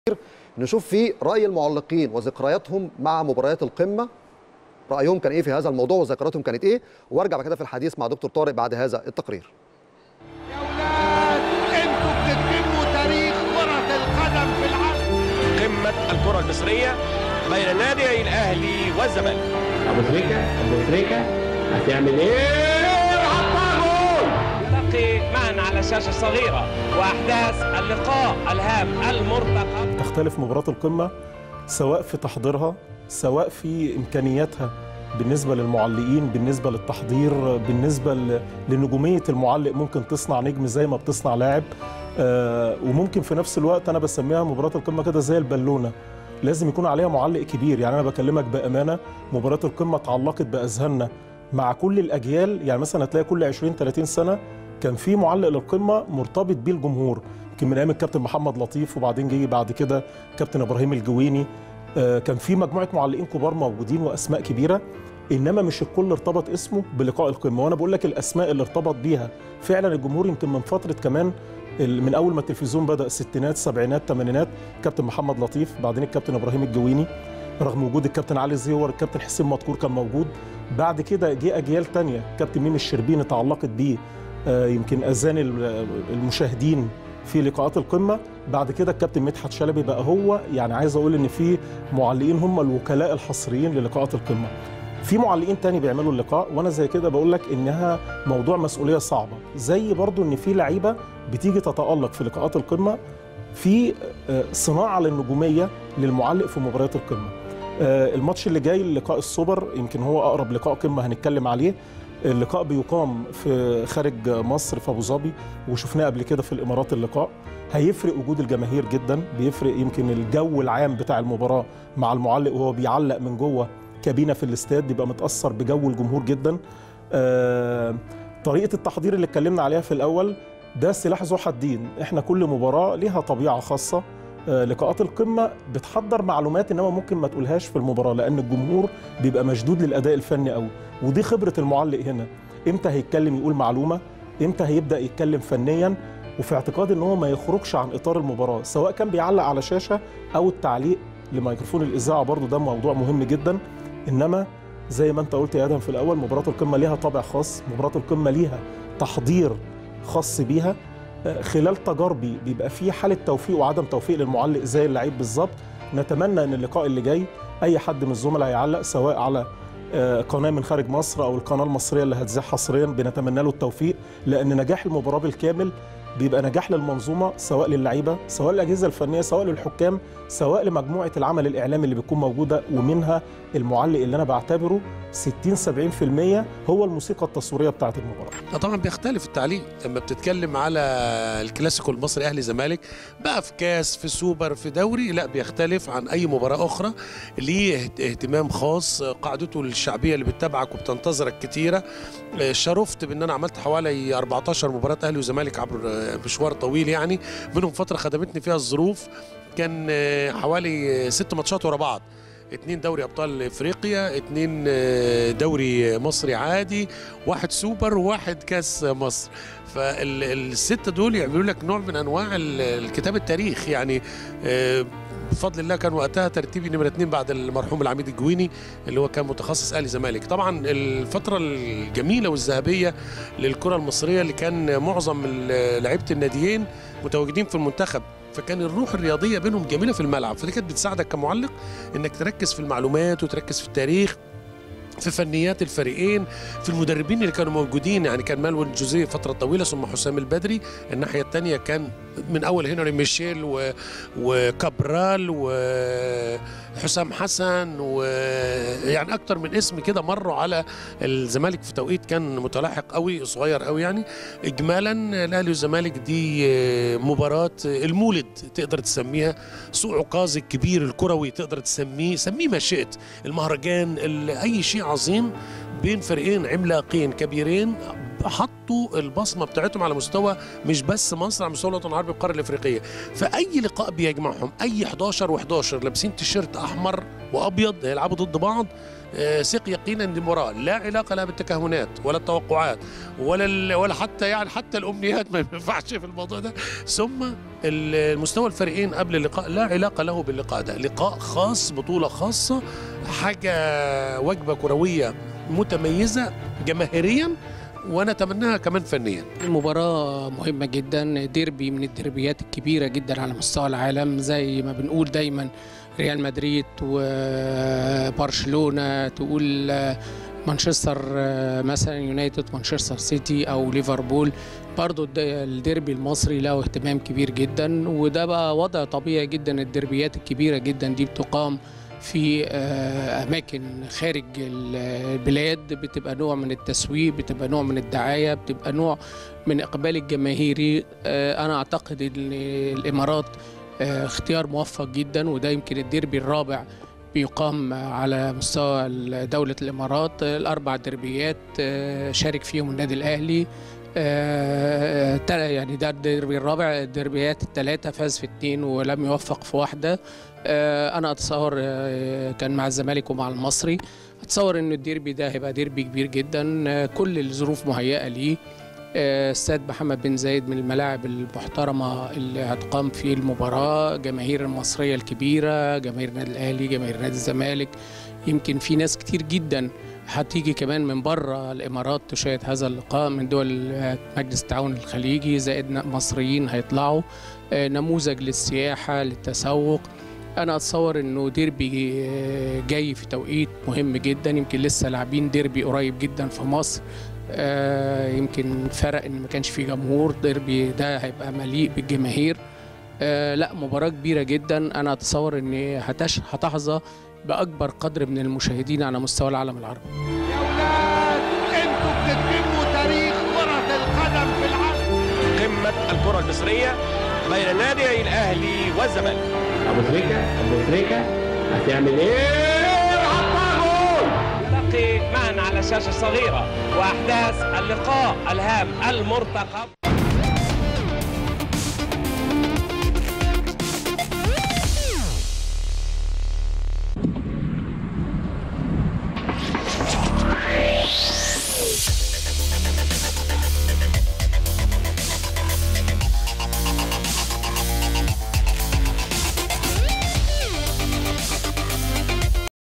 نشوف فيه راي المعلقين وذكرياتهم مع مباريات القمه رايهم كان ايه في هذا الموضوع وذكرياتهم كانت ايه وارجع بعد كده في الحديث مع دكتور طارق بعد هذا التقرير يا اولاد انتوا بتكتبوا تاريخ كرة القدم في العالم قمة الكرة المصرية بين نادي الأهلي والزمالك ابو تريكه ابو تريكه هتعمل ايه حطها جول نلتقي معا على شاشة صغيرة وأحداث اللقاء الهام المرتقب تختلف مباراة القمة سواء في تحضيرها سواء في إمكانياتها بالنسبة للمعلقين بالنسبة للتحضير بالنسبة ل- لنجومية المعلق ممكن تصنع نجم زي ما بتصنع لاعب آه وممكن في نفس الوقت أنا بسميها مباراة القمة كده زي البالونة لازم يكون عليها معلق كبير يعني أنا بكلمك بأمانة مباراة القمة اتعلقت بأذهاننا مع كل الأجيال يعني مثلا هتلاقي كل 20 30 سنة كان في معلق للقمة مرتبط بيه الجمهور يمكن من ايام الكابتن محمد لطيف وبعدين جه بعد كده كابتن ابراهيم الجويني آه، كان في مجموعه معلقين كبار موجودين واسماء كبيره انما مش الكل ارتبط اسمه بلقاء القمه وانا بقول لك الاسماء اللي ارتبط بيها فعلا الجمهور يمكن من فتره كمان ال- من اول ما التلفزيون بدا ستينات سبعينات ثمانينات كابتن محمد لطيف بعدين الكابتن ابراهيم الجويني رغم وجود الكابتن علي زيور الكابتن حسين مدكور كان موجود بعد كده جه اجيال تانية كابتن ميمي الشربيني تعلقت بيه آه، يمكن اذان ال- المشاهدين في لقاءات القمه بعد كده الكابتن مدحت شلبي بقى هو يعني عايز اقول ان في معلقين هم الوكلاء الحصريين للقاءات القمه في معلقين تاني بيعملوا اللقاء وانا زي كده بقول لك انها موضوع مسؤوليه صعبه زي برضو ان في لعيبه بتيجي تتالق في لقاءات القمه في آه، صناعه للنجوميه للمعلق في مباريات القمه آه، الماتش اللي جاي لقاء السوبر يمكن هو اقرب لقاء قمه هنتكلم عليه اللقاء بيقام في خارج مصر في ابو ظبي وشفناه قبل كده في الامارات اللقاء هيفرق وجود الجماهير جدا بيفرق يمكن الجو العام بتاع المباراه مع المعلق وهو بيعلق من جوه كابينه في الاستاد بيبقى متاثر بجو الجمهور جدا آه، طريقه التحضير اللي اتكلمنا عليها في الاول ده سلاح ذو حدين احنا كل مباراه ليها طبيعه خاصه آه، لقاءات القمه بتحضر معلومات انما ممكن ما تقولهاش في المباراه لان الجمهور بيبقى مشدود للاداء الفني قوي ودي خبره المعلق هنا امتى هيتكلم يقول معلومه امتى هيبدا يتكلم فنيا وفي اعتقاد ان هو ما يخرجش عن اطار المباراه سواء كان بيعلق على شاشه او التعليق لميكروفون الاذاعه برضو ده موضوع مهم جدا انما زي ما انت قلت يا ادم في الاول مباراه القمه ليها طابع خاص مباراه القمه ليها تحضير خاص بيها آه، خلال تجاربي بيبقى في حاله توفيق وعدم توفيق للمعلق زي اللعيب بالظبط نتمنى ان اللقاء اللي جاي اي حد من الزملاء هيعلق سواء على آه، قناه من خارج مصر او القناه المصريه اللي هتذاع حصريا بنتمنى له التوفيق لان نجاح المباراه بالكامل بيبقى نجاح للمنظومه سواء للعيبه سواء للاجهزه الفنيه سواء للحكام سواء لمجموعه العمل الاعلامي اللي بتكون موجوده ومنها المعلق اللي انا بعتبره 60 70% هو الموسيقى التصويريه بتاعه المباراه لا طبعا بيختلف التعليق لما بتتكلم على الكلاسيكو المصري اهلي زمالك بقى في كاس في سوبر في دوري لا بيختلف عن اي مباراه اخرى ليه اهت- اهتمام خاص قاعدته الشعبيه اللي بتتابعك وبتنتظرك كتيره آه، شرفت بان انا عملت حوالي 14 مباراه اهلي وزمالك عبر آه، مشوار طويل يعني منهم فتره خدمتني فيها الظروف كان آه، حوالي آه، ست ماتشات ورا بعض اتنين دوري ابطال افريقيا اتنين آه، دوري مصري عادي واحد سوبر وواحد كاس مصر فالستة دول يعملوا لك نوع من انواع ال- الكتاب التاريخ يعني آه، بفضل الله كان وقتها ترتيبي نمرة اتنين بعد المرحوم العميد الجويني اللي هو كان متخصص اهلي زمالك طبعا الفترة الجميلة والذهبية للكرة المصرية اللي كان معظم ال- لعيبة الناديين متواجدين في المنتخب فكان الروح الرياضيه بينهم جميله في الملعب فدي كانت بتساعدك كمعلق انك تركز في المعلومات وتركز في التاريخ في فنيات الفريقين في المدربين اللي كانوا موجودين يعني كان مالون جوزيه فتره طويله ثم حسام البدري الناحيه الثانيه كان من اول هنري ميشيل و... وكابرال وحسام حسن ويعني اكتر من اسم كده مروا على الزمالك في توقيت كان متلاحق قوي صغير قوي يعني اجمالا الاهلي والزمالك دي مباراه المولد تقدر تسميها سوق عكاظ الكبير الكروي تقدر تسميه سميه ما شئت المهرجان ال- اي شيء عظيم بين فريقين عملاقين كبيرين حطوا البصمه بتاعتهم على مستوى مش بس مصر على مستوى الوطن العربي والقاره الافريقيه فاي لقاء بيجمعهم اي 11 و11 لابسين تيشيرت احمر وابيض هيلعبوا ضد بعض آه، ثق يقينا ان المباراه لا علاقه لها بالتكهنات ولا التوقعات ولا ال- ولا حتى يعني حتى الامنيات ما ينفعش في الموضوع ده ثم ال- المستوى الفريقين قبل اللقاء لا علاقه له باللقاء ده لقاء خاص بطوله خاصه حاجه وجبه كرويه متميزه جماهيريا ونتمناها كمان فنيا المباراة مهمة جدا ديربي من الديربيات الكبيرة جدا على مستوى العالم زي ما بنقول دايما ريال مدريد وبرشلونة تقول مانشستر مثلا يونايتد مانشستر سيتي او ليفربول برضو الد- الديربي المصري له اهتمام كبير جدا وده بقى وضع طبيعي جدا الديربيات الكبيرة جدا دي بتقام في آه، أماكن خارج ال- البلاد بتبقى نوع من التسويق بتبقى نوع من الدعاية بتبقى نوع من إقبال الجماهيري آه، أنا أعتقد أن الإمارات آه، اختيار موفق جدا وده يمكن الديربي الرابع بيقام على مستوى دولة الإمارات الأربع دربيات آه، شارك فيهم النادي الأهلي آه، تل- يعني ده الديربي الرابع الدربيات الثلاثة فاز في اثنين ولم يوفق في واحدة آه، أنا أتصور آه، كان مع الزمالك ومع المصري أتصور إن الديربي ده هيبقى ديربي كبير جدا آه، كل الظروف مهيئة ليه آه، استاد محمد بن زايد من الملاعب المحترمة اللي هتقام فيه المباراة جماهير المصرية الكبيرة جماهير النادي الأهلي جماهير نادي الزمالك يمكن في ناس كتير جدا هتيجي كمان من بره الامارات تشاهد هذا اللقاء من دول آه، مجلس التعاون الخليجي زائد ن- مصريين هيطلعوا آه، نموذج للسياحه للتسوق انا اتصور انه ديربي آه، جاي في توقيت مهم جدا يمكن لسه لاعبين ديربي قريب جدا في مصر آه، يمكن فرق ان ما كانش فيه جمهور ديربي ده هيبقى مليء بالجماهير آه، لا مباراة كبيرة جدا أنا أتصور إن هتش هتحظى بأكبر قدر من المشاهدين على مستوى العالم العربي يا ولاد انتوا بتكتبوا تاريخ كرة القدم في العالم قمة الكرة المصرية بين نادي الأهلي والزمالك ابو تريكه ابو تريكه هتعمل ايه حطها جول نلقي معنا على شاشة صغيرة وأحداث اللقاء الهام المرتقب